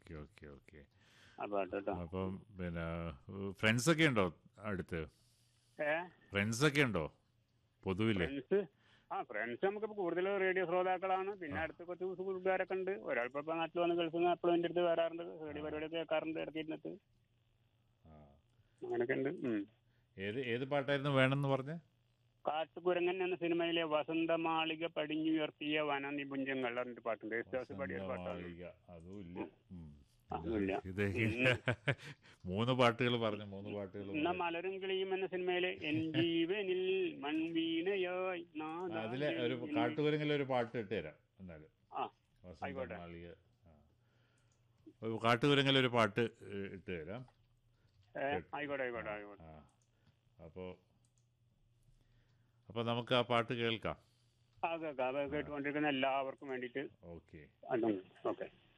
Okay okay okay ആ പാട്ട് കേട്ടോ അപ്പം പിന്നെ ഫ്രണ്ട്സ് ഒക്കെ ഉണ്ടോ അടുത്ത് ഏ ഫ്രണ്ട്സ് ഒക്കെ ഉണ്ടോ പൊതുവില് ഫ്രണ്ട്സ് ആ ഫ്രണ്ട്സ് നമുക്കിപ്പോൾ കൂടുതൽ റേഡിയോ ശ്രോതാക്കളാണ് പിന്നെ അടുത്ത് കുറച്ച് കൂട്ടുകാരൊക്കെ ഉണ്ട് ഒരാളിപ്പോൾ ഇപ്പോൾ നാട്ടിൽ വന്ന് ഗൾഫിൽ നിന്ന് എപ്പോഴും എൻ്റെ അടുത്ത് വരാറുണ്ട് റേഡിയോ പരിപാടിയൊക്കെ കേൾക്കാറുണ്ട് ഇടയ്ക്കിരുന്നിട്ട് ആ. അങ്ങനെയൊക്കെ ഉണ്ട് ഉം. ഏത് ഏത് പാട്ടായിരുന്നു വേണമെന്ന് പറഞ്ഞ കാട്ടുകുരങ്ങൻ എന്ന സിനിമയിലെ വസന്തമാളിക പടിഞ്ഞുയർത്തിയ വനനിപുഞ്ചങ്ങൾ പറഞ്ഞിട്ട് പാട്ടുണ്ട് യേശുദാസ് പാടിയ ഒരു പാട്ടാണ് അതും ഇല്ല ഉം. അതുമില്ല. ഇത് മൂന്ന് പാട്ടുകൾ പറഞ്ഞു മൂന്ന് പാട്ടുകൾ എന്നാ മലരും കിളിയും എന്ന സിനിമയിലെ എൻ ജീവനിൽ മൺവീണയായി നാദാ അതിലെ ഒരു കാട്ടുകുരങ്ങിലെ ഒരു പാട്ട് ഇട്ട് തരാം എന്നാലും ആ ആയിക്കോട്ടെ. വസന്തമാളിക ആ. ഒരു കാട്ടുകുരങ്ങിലെ ഒരു പാട്ട് ഏ, ഇട്ട് തരാം ഏ, ആയിക്കോട്ടെ ആയിക്കോട്ടെ ആയിക്കോട്ടെ ആ അപ്പോൾ അപ്പോൾ നമുക്ക് ആ പാട്ട് കേൾക്കാം ആ കേൾക്കാം അത് കേട്ടുകൊണ്ടിരിക്കുന്ന എല്ലാവർക്കും വേണ്ടിയിട്ട് ഓക്കെ അതും ഓക്കെ